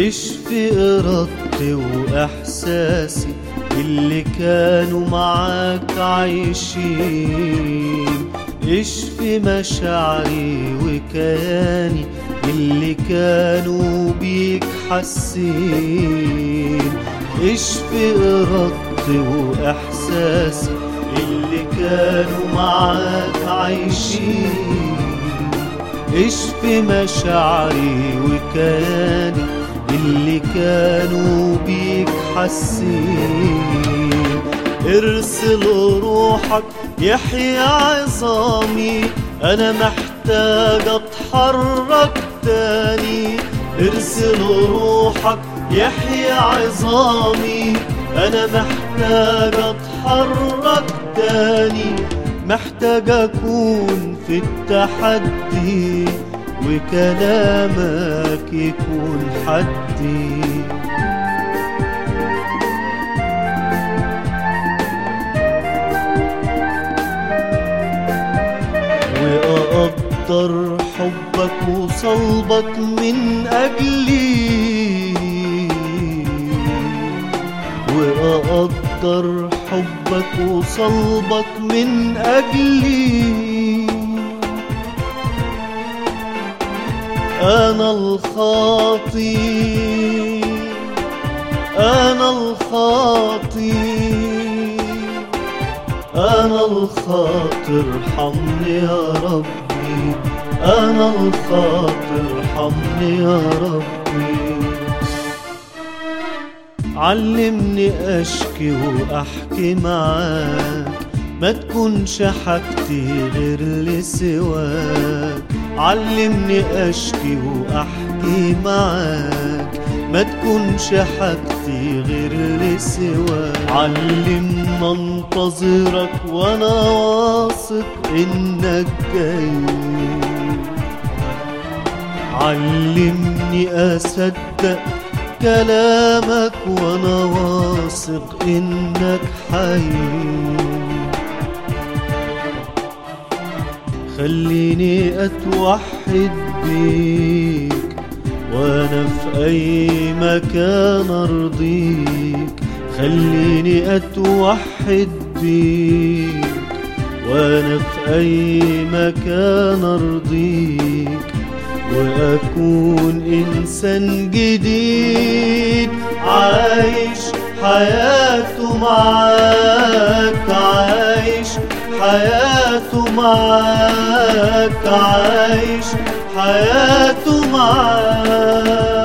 اشفي إرادتي وإحساسي اللي كانوا معاك عايشين اشفي مشاعري وكياني اللي كانوا بيك حاسين اشفي إرادتي وإحساسي اللي كانوا معاك عايشين اشفي مشاعري وكياني اللي كانوا بيك حاسين ارسل روحك يحيى عظامي انا محتاج اتحرك تاني ارسل روحك يحيى عظامي انا محتاج اتحرك تاني محتاج اكون في التحدي وكلامك يكون حدي وأقدر حبك وصلبك من أجلي وأقدر حبك وصلبك من أجلي أنا الخاطي أنا الخاطي أنا الخاطي ارحمني يا ربي أنا الخاطي ارحمني يا ربي علمني أشكي وأحكي معاك ما تكونش حاجتي غير لسواك علمني أشكي وأحكي معاك ما تكونش حاجتي غير لسواك علمني انتظرك وانا واثق انك جاي علمني اصدق كلامك وانا واثق انك حي خليني اتوحد بيك وانا في اي مكان ارضيك خليني اتوحد بيك وانا في اي مكان ارضيك واكون انسان جديد عايش حياته معاك عايش حياته معاك عايش حياته معاك